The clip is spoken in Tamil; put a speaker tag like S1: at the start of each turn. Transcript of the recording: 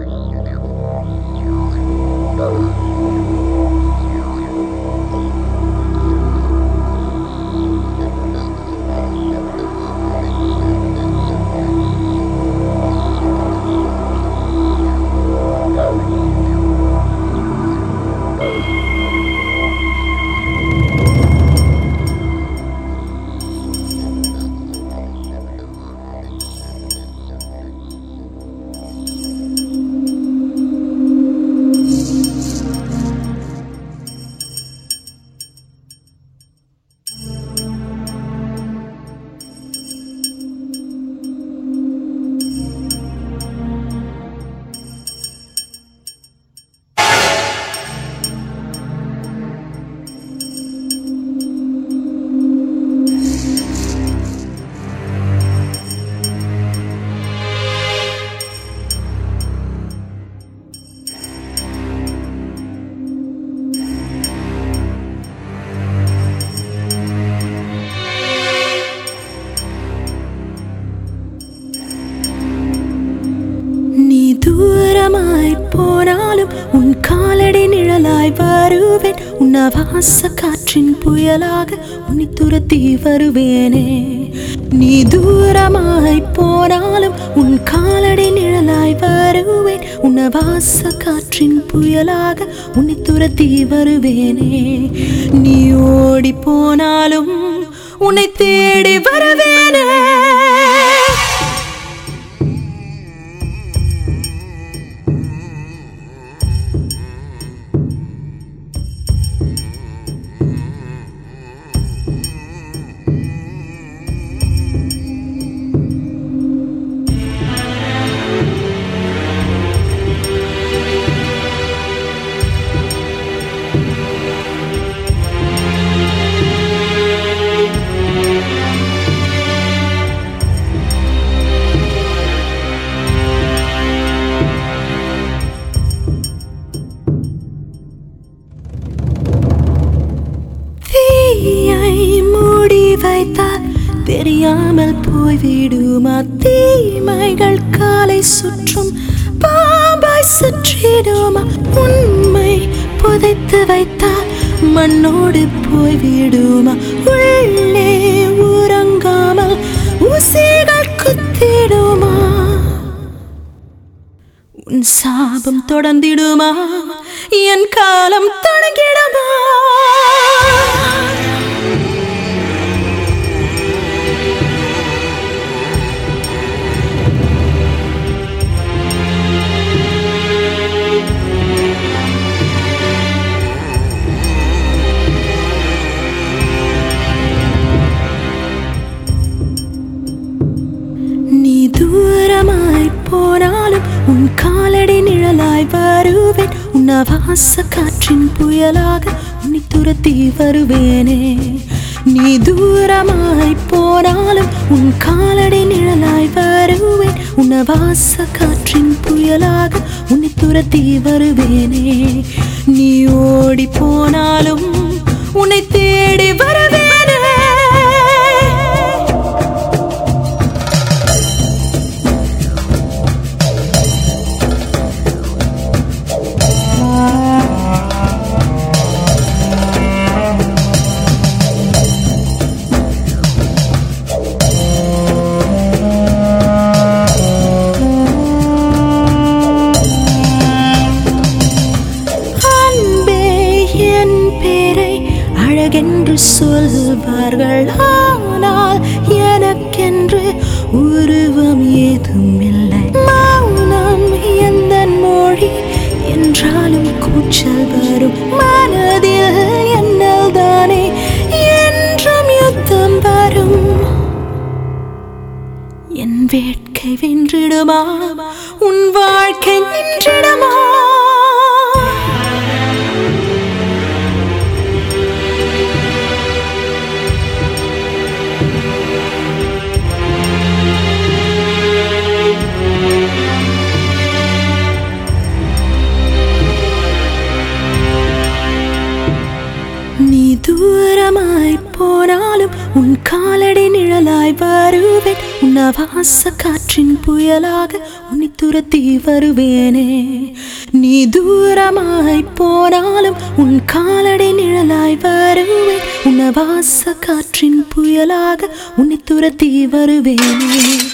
S1: நீ தூரமாய் போனாலும் உன் காலடி நிழலாய் வருவேன் உன் வாச காற்றின் புயலாக உன்னை துரத்தி வருவேனே நீ தூரமாய் போனாலும் உன் காலடி நிழலாய் வருவேன் உன் வாச காற்றின் புயலாக உன்னை துரத்தி வருவேனே நீ ஓடி போனாலும் உன்னை தேடி வருவேனே தீயை மூடி வைத்தால் தெரியாமல் போய்விடுமா தீமைகள் காலை சுற்றும் பாம்பாய் சுற்றிடுமா உண்மை புதைத்து வைத்தால் மண்ணோடு போய்விடுமா உள்ளே உறங்காமல் ஊசிகள் குத்திடுமா உன் சாபம் தொடர்ந்திடுமா என் காலம் தொடங்கிடுமா நீ தூரமாய் போனாலும் உன் காலடி நிழலாய் வருவேன் உன் வாச காற்றின் புயலாக உன்னை துரத்தி வருவேனே நீ தூரமாய் போனாலும் உன் காலடி நிழலாய் வருவேன் உன் வாச காற்றின் புயலாக உன்னை துரத்தி வருவேனே நீ ஓடி போனாலும் உன்னை தேடி வருவேனே அன்பே என் பேரை அழகென்று சொல்வார்கள் ஆனால் எனக்கென்று உருவம் ஏதும் இல்லை மௌனம் எந்த மொழி என்றாலும் கூச்சல் வரும் மனதில் என்னல் தானே என்றும் யுத்தம் வரும் என் வேட்கை வென்றிடுமா உன் வாழ்க்கை நின்றிடுமா நீ தூரமாய் போனாலும் உன் காலடி நிழலாய் நிழலாய் வருவேன் உன்ன வாச காற்றின் புயலாக உன்னை துரத்தி வருவேனே நீ தூரமாய் போனாலும் உன் காலடி நிழலாய் வருவேன் உன்ன வாச காற்றின் புயலாக உன்னை துரத்தி வருவேனே